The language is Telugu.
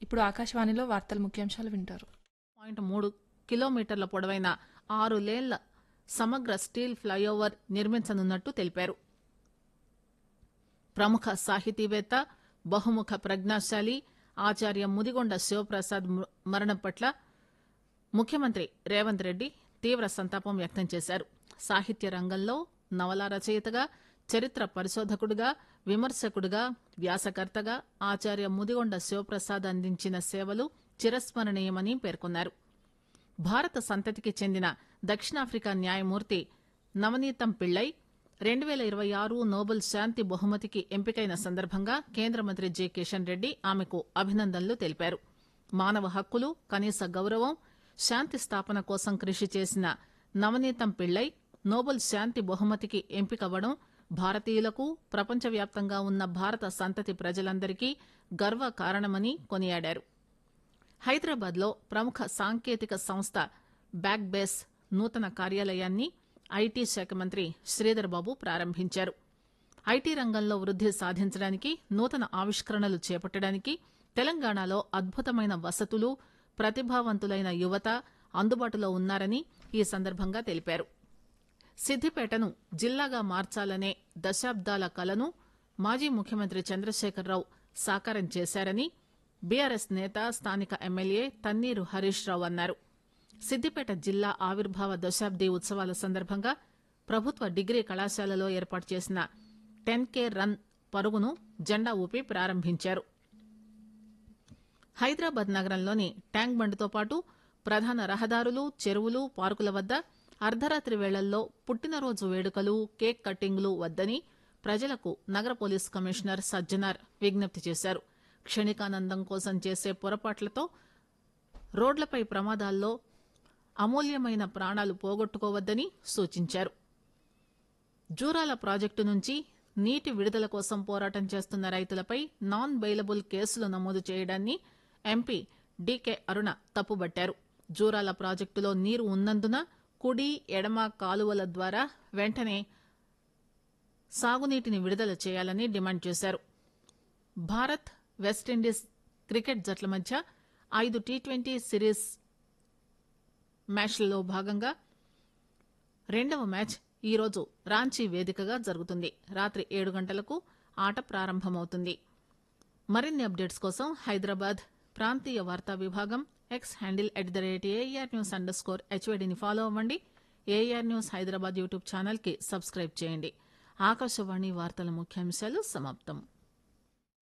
ఇప్పుడు ఆకాశవాణిలో వార్తల ముఖ్యాంశాలు వింటారు పాయింట్ మూడు కిలోమీటర్ల పొడవైన ఆరు లేన్ల సమగ్ర స్టీల్ ఫ్లైఓవర్ నిర్మించనున్నట్టు తెలిపారు ప్రముఖ సాహితీవేత్త బహుముఖ ప్రజ్ఞాశాలి ఆచార్య ముదిగొండ శివప్రసాద్ మ- మరణం పట్ల ముఖ్యమంత్రి రేవంత్ రెడ్డి తీవ్ర సంతాపం వ్యక్తం చేశారు సాహిత్య రంగంలో నవల రచయితగా చరిత్ర పరిశోధకుడిగా విమర్శకుడిగా వ్యాసకర్తగా ఆచార్య ముదిగొండ శివప్రసాద్ అందించిన సేవలు చిరస్మరణీయమని పేర్కొన్నారు భారత సంతతికి చెందిన దక్షిణాఫ్రికా న్యాయమూర్తి నవనీతం పిళ్ళై రెండు పేల ఇరవై ఆరు నోబెల్ శాంతి బహుమతికి ఎంపికైన సందర్భంగా కేంద్ర మంత్రి జె కిషన్ రెడ్డి ఆమెకు అభినందనలు తెలిపారు మానవ హక్కులు కనీస గౌరవం శాంతి స్థాపన కోసం కృషి చేసిన నవనీతం పిళ్ళై నోబెల్ శాంతి బహుమతికి ఎంపికవ్వడం భారతీయులకు ప్రపంచవ్యాప్తంగా ఉన్న భారత సంతతి ప్రజలందరికీ గర్వ కారణమని కొనియాడారు హైదరాబాద్ లో ప్రముఖ సాంకేతిక సంస్థ బ్యాక్ బేస్ నూతన కార్యాలయాన్ని ఐటీ శాఖ మంత్రి శ్రీధర్ బాబు ప్రారంభించారు ఐటీ రంగంలో వృద్ది సాధించడానికి నూతన ఆవిష్కరణలు చేపట్టడానికి తెలంగాణలో అద్భుతమైన వసతులు ప్రతిభావంతులైన యువత అందుబాటులో ఉన్నారని ఈ సందర్భంగా తెలిపారు సిద్దిపేటను జిల్లాగా మార్చాలనే దశాబ్దాల కలను మాజీ ముఖ్యమంత్రి చంద్రశేఖరరావు సాకారం చేశారని బీఆర్ఎస్ నేత స్థానిక ఎమ్మెల్యే తన్నీరు హరీష్ రావు అన్నారు సిద్దిపేట జిల్లా ఆవిర్భావ దశాబ్ది ఉత్సవాల సందర్భంగా ప్రభుత్వ డిగ్రీ కళాశాలలో ఏర్పాటు చేసిన టెన్ కే రన్ పరుగును జెండా ఊపి ప్రారంభించారు హైదరాబాద్ నగరంలోని ట్యాంక్ బండ్తో పాటు ప్రధాన రహదారులు చెరువులు పార్కుల వద్ద అర్ధరాత్రి వేళల్లో పుట్టినరోజు వేడుకలు కేక్ కట్టింగ్లు వద్దని ప్రజలకు నగర పోలీస్ కమిషనర్ సజ్జనార్ విజ్ఞప్తి చేశారు క్షణికానందం కోసం చేసే పొరపాట్లతో రోడ్లపై ప్రమాదాల్లో అమూల్యమైన ప్రాణాలు పోగొట్టుకోవద్దని సూచించారు జూరాల ప్రాజెక్టు నుంచి నీటి విడుదల కోసం పోరాటం చేస్తున్న రైతులపై నాన్ బెయిలబుల్ కేసులు నమోదు చేయడాన్ని ఎంపీ డీకే అరుణ తప్పుబట్టారు జూరాల ప్రాజెక్టులో నీరు ఉన్నందున కుడి ఎడమ కాలువల ద్వారా వెంటనే సాగునీటిని విడుదల చేయాలని డిమాండ్ చేశారు భారత్ వెస్టిండీస్ క్రికెట్ జట్ల మధ్య ఐదు టీ ట్వంటీ సిరీస్ మ్యాచ్లలో భాగంగా రెండవ మ్యాచ్ ఈరోజు రాంచీ వేదికగా జరుగుతుంది రాత్రి ఏడు గంటలకు ఆట ప్రారంభమవుతుంది మరిన్ని అప్డేట్స్ కోసం హైదరాబాద్ ప్రాంతీయ వార్తా విభాగం X handle at the rate AR news underscore హెచ్వైడిని ఫాలో అవ్వండి AR news Hyderabad YouTube channel కి సబ్స్క్రైబ్ చేయండి ఆకాశవాణి వార్తల ముఖ్యాంశాలు సమాప్తం